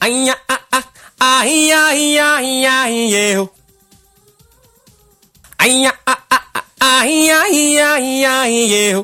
ஐயா ஐயா ஐயா ஐயா ஐயோ ஐயா ஐயா ஐயா ஐயா ஐயோ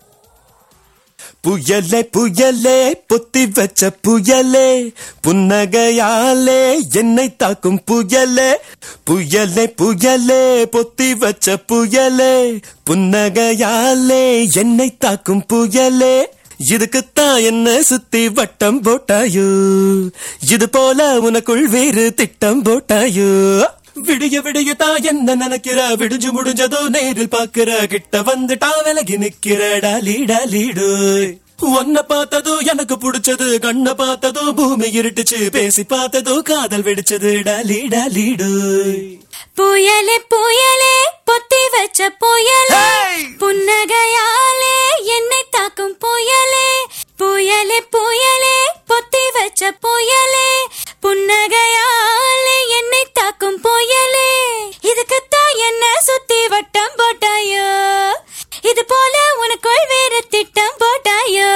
புயலே புயலே பொத்தி வச்ச புயலே புன்னகையாலே என்னை தாக்கும் புயலே புயலே புயலே பொத்தி வச்ச புயலே புன்னகையாலே என்னை தாக்கும் புயலே இதுக்குத்தான் என்ன சுத்தி வட்டம் போட்டாயோ இது போல உனக்குள் வேறு திட்டம் போட்டாயோ விடிய விடிய தான் என்ன நினைக்கிற விடிஞ்சு முடிஞ்சதோ நேரில் பாக்குற கிட்ட வந்துட்டா விலகி நிக்கிற டாலி டாலிடு உன்னை பார்த்ததோ எனக்கு பிடிச்சது கண்ணை பார்த்ததோ பூமி இருட்டுச்சு பேசி பார்த்ததோ காதல் வெடிச்சது டாலி டாலிடு புயலே புயலே பொத்தி வச்ச புயலே Hey! புன்னகையாலே என்னை தாக்கும் புயலே புயலே புயலே பொத்தி வச்ச புயலே புன்னகையாலே என்னை தாக்கும் புயலே இதுக்குத்தான் என்ன சுத்தி வட்டம் போட்டாயோ இது போல உனக்குள் வேறு திட்டம் போட்டாயோ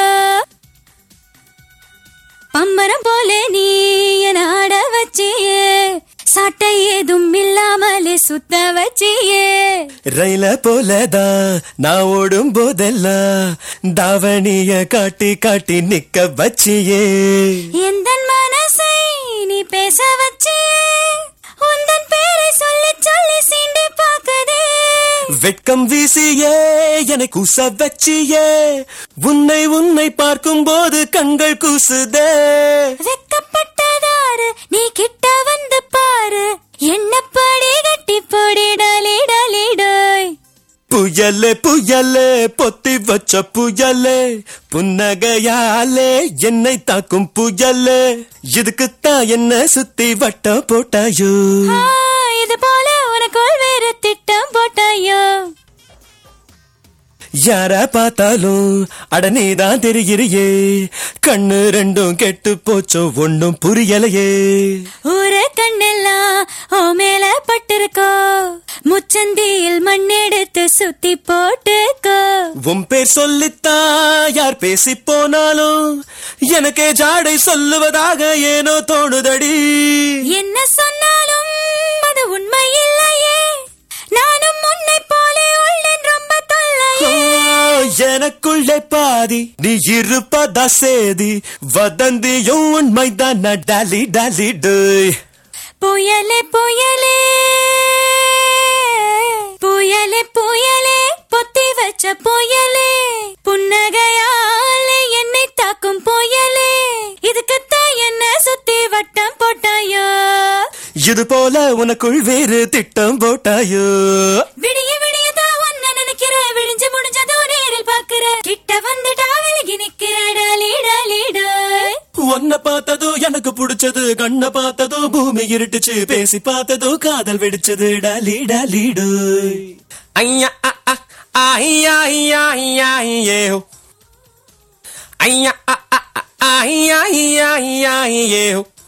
பம்பரம் போல நீ என் ஆட வச்சியே சாட்டை ஏதும் இல்லாமலே சுத்த வச்சியே ரயில போலதான் நான் ஓடும் போதெல்லாம் தாவணிய காட்டி காட்டி நிக்க வச்சியே எந்த மனசை நீ பேச வச்சியே உந்தன் பேரை சொல்லி சொல்லி சீண்டு பார்க்குதே வெட்கம் வீசியே என்னை கூச வச்சியே உன்னை உன்னை பார்க்கும் போது கண்கள் கூசுதே வெக்கப்பட்டதாரு நீ கிட்ட வந்து பாரு என்னப்படி கட்டி போடிடலே டலிடாய் புயலே புயலே பொத்தி வச்ச புயலே புன்னகையாலே என்னை தாக்கும் புயலே இதுக்குத்தான் என்ன சுத்தி வட்டம் போட்டாயோ ஆ, இது போல உனக்குள் வேறு திட்டம் போட்டாயோ யார பார்த்தாலும் அட நீதான் தெரிகிறியே கண்ணு ரெண்டும் கெட்டு போச்சோ ஒண்ணும் புரியலையே ஊர கண்ணெல்லாம் ஓ மேல பட்டிருக்கோ முச்சந்தியில் மண்ணெடுத்து சுத்தி போட்டுக்கோ உன் பேர் சொல்லித்தான் யார் பேசி போனாலும் எனக்கே ஜாடை சொல்லுவதாக ஏனோ தோணுதடி என்ன சொன்னாலும் அது உண்மை இல்லையே நானும் முன்னை போலே உள்ளேன் ரொம்ப ஓ, தொல்லையே எனக்குள்ளே பாதி நீ இருப்பதா சேதி வதந்தியும் உண்மைதான் டாலி டாலி டோய் புயலே புயலே புயலே புயலே பொத்தி வச்ச புயலே புன்னகையாலே என்னை தாக்கும் புயலே இதுக்குத்தான் என்ன சுத்தி வட்டம் போட்டாயோ இது போல உனக்குள் வேறு திட்டம் போட்டாயோ விடிய விடியதான் ஒன்ன நினைக்கிற விடிஞ்சு முடிஞ்சதோ நேரில் பாக்குற கிட்ட வந்துட்டா விலகி நிக்கிற டாலி டாலி டாய் உன்னை பார்த்ததோ எனக்கு பிடிச்சது கண்ணை பார்த்ததோ பூமி இருட்டுச்சு பேசி பார்த்ததோ காதல் வெடிச்சது டாலி டாலி டோய் ஐயா ஐயா ஐயா ஐயா ஐயோ ஐயா ஐயா ஐயா ஐயா ஐயோ